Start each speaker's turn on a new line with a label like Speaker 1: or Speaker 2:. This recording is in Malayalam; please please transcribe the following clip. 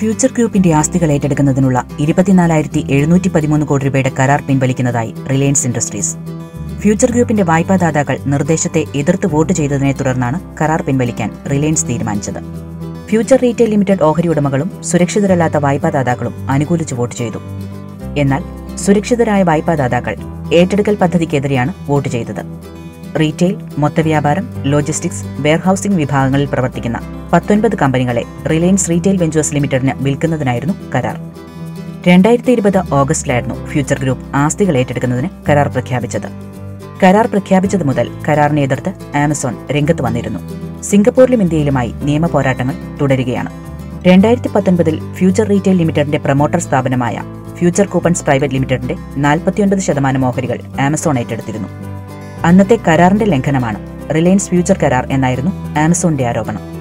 Speaker 1: ഫ്യൂച്ചർ ഗ്രൂപ്പിന്റെ ആസ്തികൾ ഏറ്റെടുക്കുന്നതിനുള്ള ഇരുപത്തിനാലായിരത്തി എഴുന്നൂറ്റി പതിമൂന്ന് കോടി രൂപയുടെ കരാർ പിൻവലിക്കുന്നതായി റിലയൻസ് ഇൻഡസ്ട്രീസ് ഫ്യൂച്ചർ ഗ്രൂപ്പിന്റെ വായ്പാദാതാക്കൾ നിർദ്ദേശത്തെ എതിർത്ത് വോട്ട് ചെയ്തതിനെ തുടർന്നാണ് കരാർ പിൻവലിക്കാൻ റിലയൻസ് തീരുമാനിച്ചത് ഫ്യൂച്ചർ റീറ്റെയിൽ ലിമിറ്റഡ് ഓഹരി ഉടമകളും സുരക്ഷിതരല്ലാത്ത വായ്പാദാതാക്കളും അനുകൂലിച്ച് വോട്ട് ചെയ്തു എന്നാൽ സുരക്ഷിതരായ വായ്പാദാതാക്കൾ ഏറ്റെടുക്കൽ പദ്ധതിക്കെതിരെയാണ് വോട്ട് ചെയ്തത് റീറ്റെയിൽ മൊത്തവ്യാപാരം ലോജിസ്റ്റിക്സ് വെയർഹൌസിംഗ് വിഭാഗങ്ങളിൽ പ്രവർത്തിക്കുന്ന പത്തൊൻപത് കമ്പനികളെ റിലയൻസ് റീറ്റെയിൽ വെഞ്ചേഴ്സ് ലിമിറ്റഡിന് വിൽക്കുന്നതിനായിരുന്നു കരാർ രണ്ടായിരത്തി ഇരുപത് ഓഗസ്റ്റിലായിരുന്നു ഫ്യൂച്ചർ ഗ്രൂപ്പ് ആസ്തികൾ ഏറ്റെടുക്കുന്നതിന് കരാർ പ്രഖ്യാപിച്ചത് കരാർ പ്രഖ്യാപിച്ചത് മുതൽ കരാറിനെ എതിർത്ത് ആമസോൺ രംഗത്ത് വന്നിരുന്നു സിംഗപ്പൂരിലും ഇന്ത്യയിലുമായി നിയമ പോരാട്ടങ്ങൾ തുടരുകയാണ് രണ്ടായിരത്തി പത്തൊൻപതിൽ ഫ്യൂച്ചർ റീറ്റെയിൽ ലിമിറ്റഡിന്റെ പ്രൊമോട്ടർ സ്ഥാപനമായ ഫ്യൂച്ചർ കൂപ്പൺസ് പ്രൈവറ്റ് ലിമിറ്റഡിന്റെ നാൽപ്പത്തിയൊൻപത് ശതമാനം ഓഹരികൾ ആമസോൺ ഏറ്റെടുത്തിരുന്നു അന്നത്തെ കരാറിന്റെ ലംഘനമാണ് റിലയൻസ് ഫ്യൂച്ചർ കരാർ എന്നായിരുന്നു ആമസോണിന്റെ ആരോപണം